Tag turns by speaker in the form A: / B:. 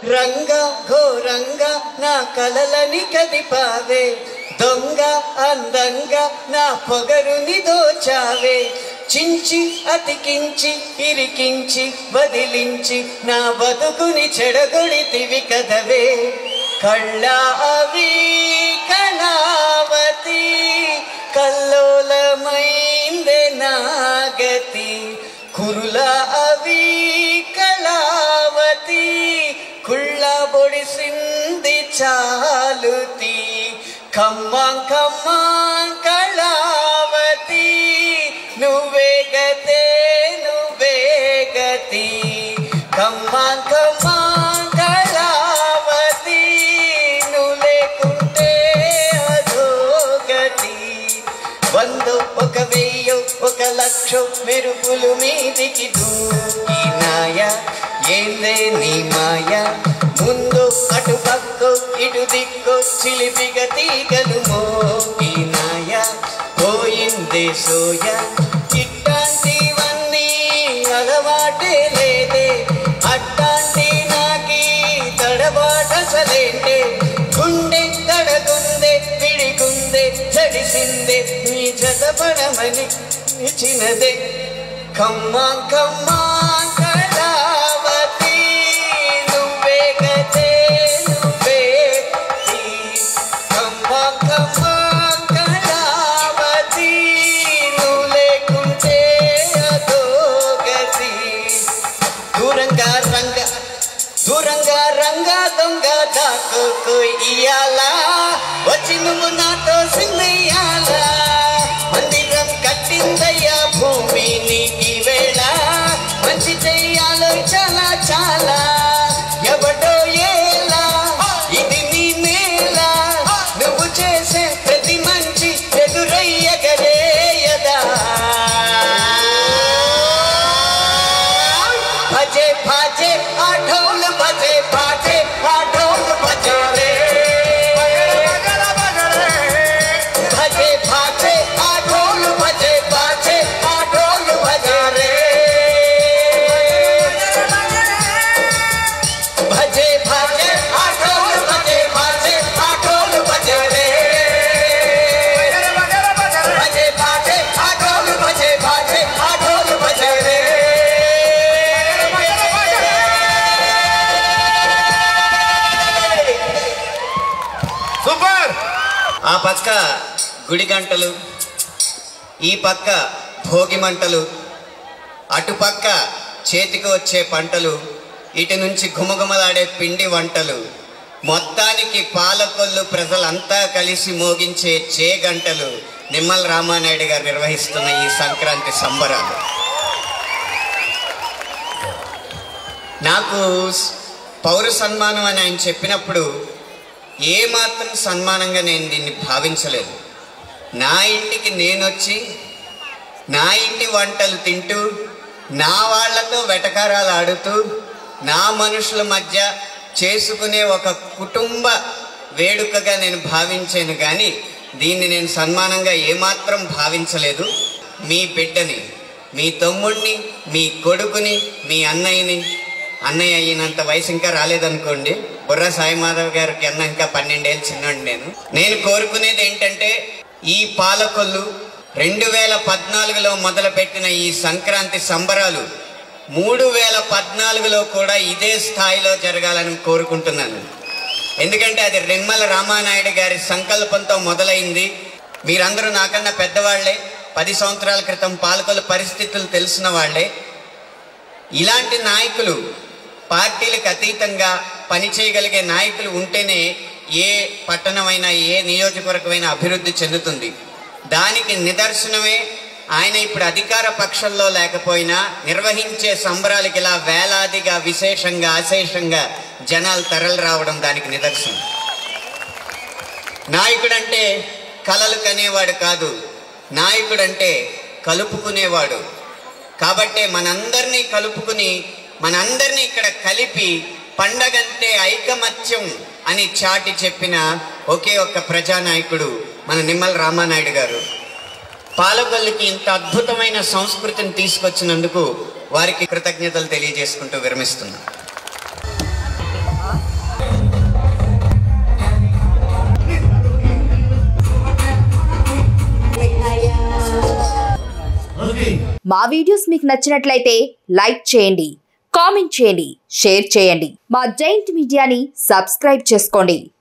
A: రంగా ఘోరంగా నా కలలని కదిపావే దొంగ అందంగా నా పొగరుని దోచావే చించి అతికించి ఇరికించి వదిలించి నా బతుకుని చెడగొడితివి కదవే కళ్ళ అవి కళావతి కల్లోలమైందే నాగతి కురుల అవి కళావతి కుళ్ళ బొడిసింది చాలుతి కమ్మం కమ్మం కళావతి నువ్వే గతే నువ్వే గతి కమ్మం కమ్మం కళావతి నువ్వు లేకుంటే అధోగతి వందో ఒక వెయ్యో ఒక లక్షో మెరుపులు మీదికి దూకినాయ ఏందే నీ మాయ ముందు అటు పక్కో ఇటు దిక్కో చిలిపిగ తీగలు మోగినాయ పోయిందే సోయ ఇట్లాంటివన్నీ అలవాటే లేదే అట్లాంటి నాకి తడబాటసలేంటే గుండె తడగుందే పిడిగుందే జడిసిందే నీ జతపడమని ఇచ్చినదే కమ్మా కమ్మా కళావతి నువ్వే గతే నువ్వే గతి. కమ్మా కమ్మా కళావతి నువ్వు లేకుంటే అదో గతి దూరంగా రంగ దూరంగా రంగా దొంగ దాకు ఇయ్యాలా వచ్చి నువ్వు నాతో సిందయ్యాలా మందిరం కట్టిందయ్యా భూమి నీకి వేళ మంచి చెయ్యాలో చాలా చాలా ఎవడో ఏలా ఇది నీ నేల నువ్వు చేసే ప్రతి మంచి ఎదురయ్యగలేయదా భజే భజే ఆఠోల్ భజే భజే ఆఠోల్ భజే రే భజే భజే ఆఠోల్ భజే భజే ఆఠోల్ భజే రే భజే భజే ఆఠోల్ భజే భజే ఆఠోల్ భజే రే భజే భజే ఆఠోల్ భజే భజే ఆఠోల్ భజే రే
B: సూపర్
A: ఆ పక్క గుడి గంటలు ఈ పక్క భోగి మంటలు అటుపక్క చేతికి వచ్చే పంటలు ఇటు నుంచి గుమగుమలాడే పిండి వంటలు మొత్తానికి పాలకొల్లు ప్రజలంతా కలిసి మోగించే చే గంటలు నిమ్మల రామానాయుడు గారు నిర్వహిస్తున్న ఈ సంక్రాంతి సంబరాలు నాకు స్- పౌర సన్మానం అని ఆయన చెప్పినప్పుడు ఏ మాత్రం సన్మానంగా నేను దీన్ని భావించలేదు నా ఇంటికి నేనొచ్చి నా ఇంటి వంటలు తింటూ నా వాళ్ళతో వెటకారాలు ఆడుతూ నా మనుషుల మధ్య చేసుకునే ఒక కుటుంబ వేడుకగా నేను భావించాను కానీ దీన్ని నేను సన్మానంగా ఏమాత్రం భావించలేదు మీ బిడ్డని మీ తమ్ముడిని మీ కొడుకుని మీ అన్నయ్యని అన్నయ్య అయినంత వయసు ఇంకా రాలేదనుకోండి బుర్ర సాయిమాధవ్ గారికి అన్న ఇంకా పన్నెండేళ్ళు చిన్నోండి నేను నేను కోరుకునేది ఏంటంటే ఈ పాలకొల్లు రెండు వేల పద్నాలుగులో మొదలుపెట్టిన ఈ సంక్రాంతి సంబరాలు మూడు వేల పద్నాలుగులో కూడా ఇదే స్థాయిలో జరగాలని కోరుకుంటున్నాను ఎందుకంటే అది రెమ్మల రామానాయుడు గారి సంకల్పంతో మొదలైంది మీరందరూ నాకన్నా పెద్దవాళ్లే పది సంవత్సరాల క్రితం పాలకొల్లు పరిస్థితులు తెలిసిన వాళ్ళే ఇలాంటి నాయకులు పార్టీలకు అతీతంగా పనిచేయగలిగే నాయకులు ఉంటేనే ఏ పట్టణమైనా ఏ నియోజకవర్గమైనా అభివృద్ధి చెందుతుంది దానికి నిదర్శనమే ఆయన ఇప్పుడు అధికార పక్షంలో లేకపోయినా నిర్వహించే సంబరాలకి ఇలా వేలాదిగా విశేషంగా అశేషంగా జనాలు తరలి రావడం దానికి నిదర్శనం నాయకుడంటే కలలు కనేవాడు కాదు నాయకుడంటే కలుపుకునేవాడు కాబట్టే మనందరినీ కలుపుకుని మనందరినీ ఇక్కడ కలిపి పండగంటే ఐకమత్యం అని చాటి చెప్పిన ఒకే ఒక్క ప్రజానాయకుడు మన నిమ్మల రామానాయుడు గారు పాలకొల్లుకి ఇంత అద్భుతమైన సంస్కృతిని తీసుకొచ్చినందుకు వారికి కృతజ్ఞతలు తెలియజేసుకుంటూ విరమిస్తున్నాం
B: మా వీడియోస్ మీకు నచ్చినట్లయితే లైక్ చేయండి కామెంట్ చేయండి షేర్ చేయండి మా జైంట్ మీడియాని సబ్స్క్రైబ్ చేసుకోండి